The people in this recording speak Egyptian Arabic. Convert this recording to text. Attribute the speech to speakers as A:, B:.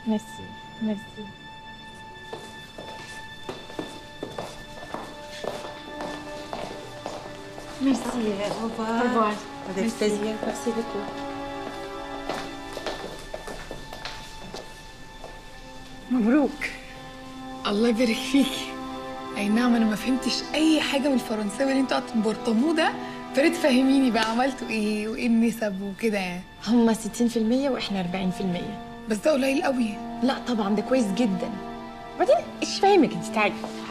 A: ميرسي ميرسي ميرسي
B: Au revoir.
A: Au revoir.
B: Avec
A: Merci.
B: plaisir.
A: Merci beaucoup.
B: مبروك
C: الله يبارك فيكي اي نعم انا ما فهمتش اي حاجه من الفرنساوي اللي انتوا قعدتوا تبرطموه ده فريد فهميني بقى عملتوا ايه وايه النسب وكده يعني
A: هم 60% واحنا 40%
C: بس ده قليل قوي
A: لا طبعا ده كويس جدا وبعدين ايش فاهمك انت تعالي